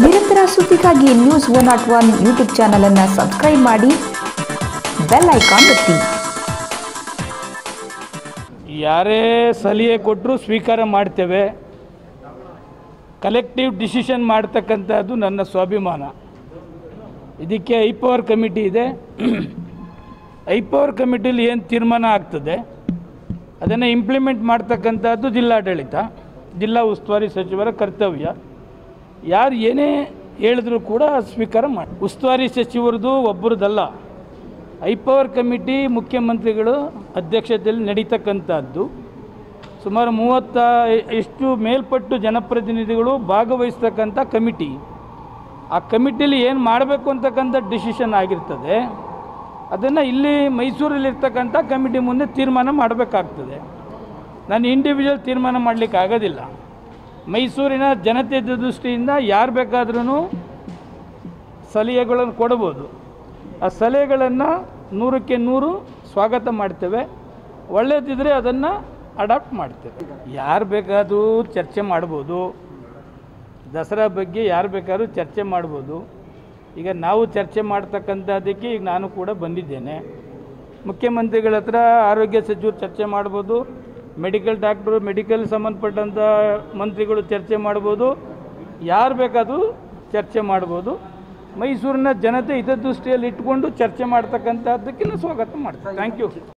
ನಿರಂತರ ಸುದ್ದಿಗಾಗಿ news one not one YouTube ಚಾನಲನ್ನು ಸಬ್ಸ್ಕ್ರೈಬ್ ಮಾಡಿ ಬೆಲ್ ಐಕಾನ್ ಒತ್ತಿ ಯಾರೇ ಸಲಹೆ ಕೊಟ್ಟರೂ ಸ್ವೀಕಾರ ಮಾಡ್ತೇವೆ ಕಲೆಕ್ಟಿವ್ ಡಿಸಿಷನ್ ಮಾಡ್ತಕ್ಕಂಥದ್ದು ನನ್ನ ಸ್ವಾಭಿಮಾನ ಇದಕ್ಕೆ ಐಪವರ್ ಕಮಿಟಿ ಇದೆ ಐಪವರ್ ಕಮಿಟಿಲಿ ಏನು ತೀರ್ಮಾನ ಆಗ್ತದೆ ಅದನ್ನು ಇಂಪ್ಲಿಮೆಂಟ್ ಮಾಡ್ತಕ್ಕಂಥದ್ದು ಜಿಲ್ಲಾಡಳಿತ ಜಿಲ್ಲಾ ಉಸ್ತುವಾರಿ ಸಚಿವರ ಕರ್ತವ್ಯ ಯಾರು ಏನೇ ಹೇಳಿದ್ರು ಕೂಡ ಸ್ವೀಕಾರ ಮಾಡಿ ಉಸ್ತುವಾರಿ ಸಚಿವರದು ಒಬ್ಬರದಲ್ಲ ಐಪವರ್ ಕಮಿಟಿ ಮುಖ್ಯಮಂತ್ರಿಗಳು ಅಧ್ಯಕ್ಷತೆಯಲ್ಲಿ ನಡೀತಕ್ಕಂಥದ್ದು ಸುಮಾರು ಮೂವತ್ತ ಎಷ್ಟು ಮೇಲ್ಪಟ್ಟು ಜನಪ್ರತಿನಿಧಿಗಳು ಭಾಗವಹಿಸ್ತಕ್ಕಂಥ ಕಮಿಟಿ ಆ ಕಮಿಟಿಲಿ ಏನು ಮಾಡಬೇಕು ಅಂತಕ್ಕಂಥ ಡಿಸಿಷನ್ ಆಗಿರ್ತದೆ ಅದನ್ನು ಇಲ್ಲಿ ಮೈಸೂರಲ್ಲಿರ್ತಕ್ಕಂಥ ಕಮಿಟಿ ಮುಂದೆ ತೀರ್ಮಾನ ಮಾಡಬೇಕಾಗ್ತದೆ ನಾನು ಇಂಡಿವಿಜುವಲ್ ತೀರ್ಮಾನ ಮಾಡಲಿಕ್ಕೆ ಆಗೋದಿಲ್ಲ ಮೈಸೂರಿನ ಜನತೆ ದೃಷ್ಟಿಯಿಂದ ಯಾರು ಬೇಕಾದ್ರೂ ಸಲಹೆಗಳನ್ನು ಕೊಡ್ಬೋದು ಆ ಸಲಹೆಗಳನ್ನು ನೂರಕ್ಕೆ ನೂರು ಸ್ವಾಗತ ಮಾಡ್ತೇವೆ ಒಳ್ಳೆಯದಿದ್ದರೆ ಅದನ್ನು ಅಡಾಪ್ಟ್ ಮಾಡ್ತೇವೆ ಯಾರು ಬೇಕಾದರೂ ಚರ್ಚೆ ಮಾಡ್ಬೋದು ದಸರಾ ಬಗ್ಗೆ ಯಾರು ಬೇಕಾದ್ರೂ ಚರ್ಚೆ ಮಾಡ್ಬೋದು ಈಗ ನಾವು ಚರ್ಚೆ ಮಾಡ್ತಕ್ಕಂಥದ್ದಕ್ಕೆ ಈಗ ನಾನು ಕೂಡ ಬಂದಿದ್ದೇನೆ ಮುಖ್ಯಮಂತ್ರಿಗಳ ಹತ್ರ ಆರೋಗ್ಯ ಸಚಿವರು ಚರ್ಚೆ ಮಾಡ್ಬೋದು ಮೆಡಿಕಲ್ ಡಾಕ್ಟ್ರು ಮೆಡಿಕಲ್ ಸಂಬಂಧಪಟ್ಟಂಥ ಮಂತ್ರಿಗಳು ಚರ್ಚೆ ಮಾಡ್ಬೋದು ಯಾರು ಬೇಕಾದರೂ ಚರ್ಚೆ ಮಾಡ್ಬೋದು ಮೈಸೂರಿನ ಜನತೆ ಹಿತದೃಷ್ಟಿಯಲ್ಲಿ ಇಟ್ಕೊಂಡು ಚರ್ಚೆ ಮಾಡ್ತಕ್ಕಂಥದ್ದಕ್ಕೆ ನಾನು ಸ್ವಾಗತ ಮಾಡ್ತೀನಿ ಥ್ಯಾಂಕ್ ಯು